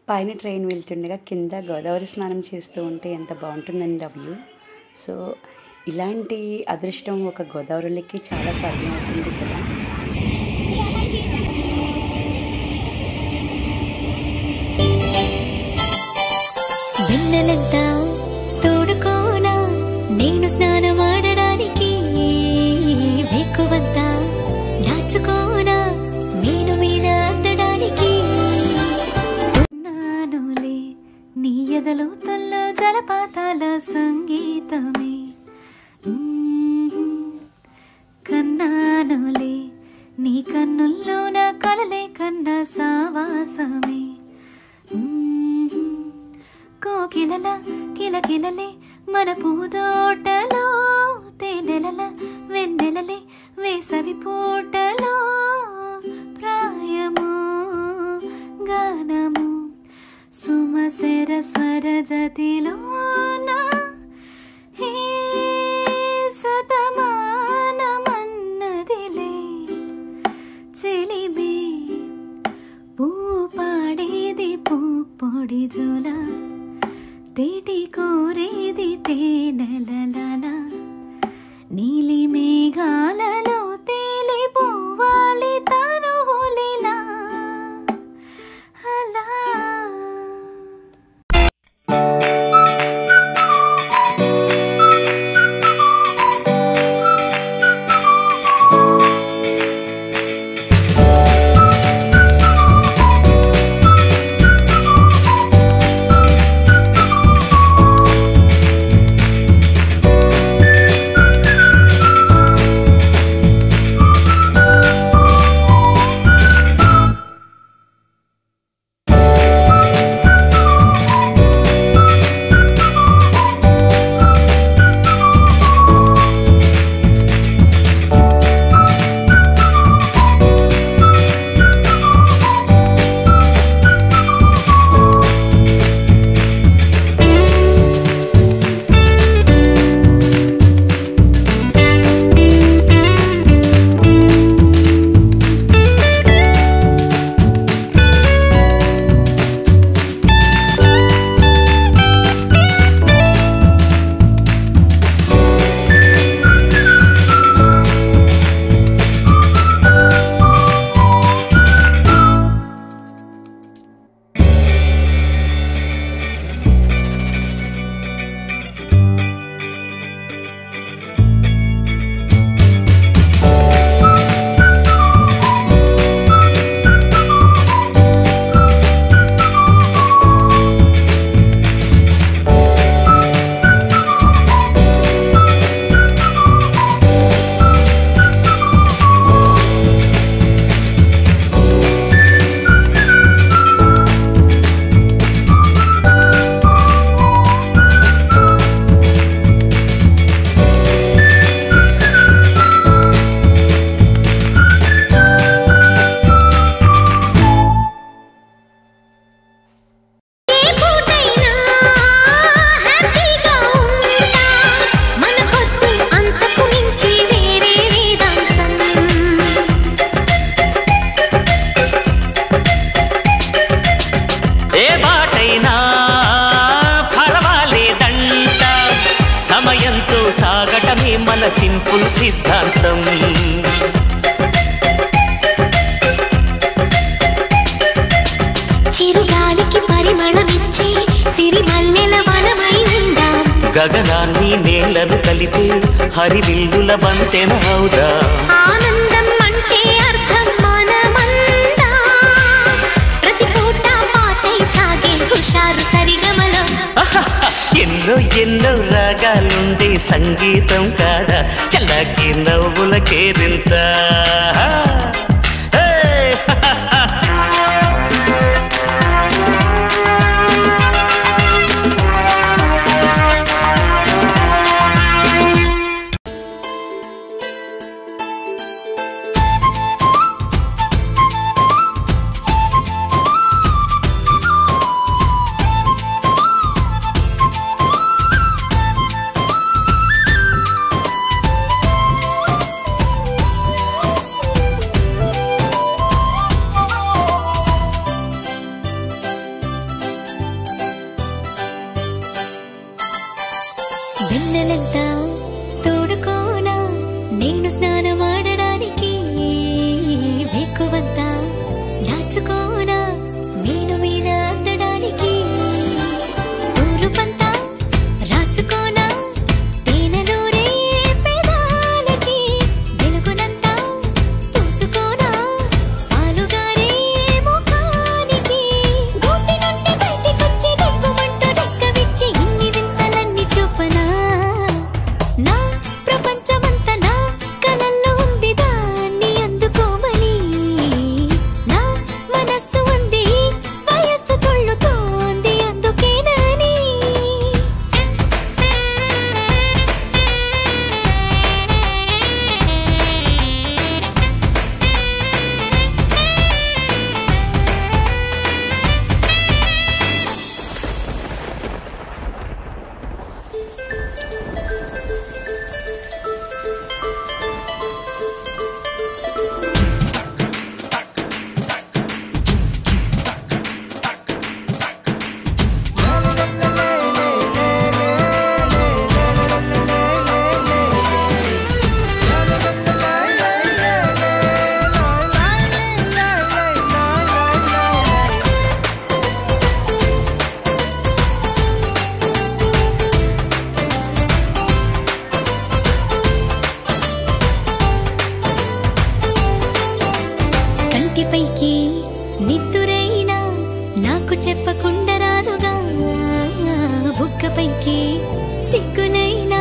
పైన ట్రైన్ వెళ్తుండగా కింద గోదావరి స్నానం చేస్తూ ఉంటే ఎంత బాగుంటుందండి ఆ వ్యూ సో ఇలాంటి అదృష్టం ఒక గోదావరిలోకి చాలా సాధ్యమవుతుంది కదా వెన్నెలంతా తోడుకోనా నేను స్నానమాడడానికి వేకువంతా దాచుకోనా నేను మీద అందడానికి నానులే నీ ఎదలో తల్లో జలపాతాల సంగీతమే మ్మ్. కన్నానులే నీ కన్నుల్లో నా కలలే కన్న సావాసమే మ్మ్. కోకిలల కిలకిలలే మన పూదోటలో తేనెలల వెన్నెలలే వేసవి పూటలో ప్రాయము గానము సుమశర స్వర జతిలోన హే సతమానమన్నదిలే చెలిమే పూ పాడేది పూ పొడి జోల తేటి కోరేది తేనెలలాల నీలి మేఘాలలో తేలిపోవాలి తనువులిలా అలా ఏ పూటైనా హ్యాపీగా ఉంటా మన పొద్దు అంతకు మించి వేరే వేదాంతం ఏ బాటైనా పర్వాలేదంట సమయంతో సాగటమే మన సింపుల్ సిద్ధాంతం చిరుగాలికి పరిమళమిచ్చే సిరిమల్లెల వనమై ఉందాం గగనాన్ని నేలను కలిపే హరివిల్లుల బంతెన అవుదా ఆనందం అంటే అర్థం మనమందా ప్రతి పూట పాతై సాగే హుషారు సరిగమలో ఎన్నో ఎన్నో రాగాలుండే సంగీతం కాదా చల్లకి నవ్వుల కేరింత ఆ నెలంతా తోడుకోనా నేను స్నానమాడడానికి వెక్కువంతా దాచుకోనా నేను మీద అందడానికి ఊరు పంతా రాసుకోనా తేనెలూరే పెదాలకి వెలుగునంతా పూసుకోనా పాలుగారే ముఖానికి గూటి నుండి బయటికొచ్చి దిక్కుమంటూ రెక్క విచ్చి ఇన్ని వింతలన్నీ చూపనా నా ప్రపంచమంతా నా కలల్లో ఉంది దాన్ని అందుకోమని నా మనస్సు ఉంది వయస్సు కొళ్ళుతోంది అందుకేనని కంటిపైకి నిద్దురైనా నాకు చెప్పకుండా రాదుగా బుక్కపైకి సిగ్గునైనా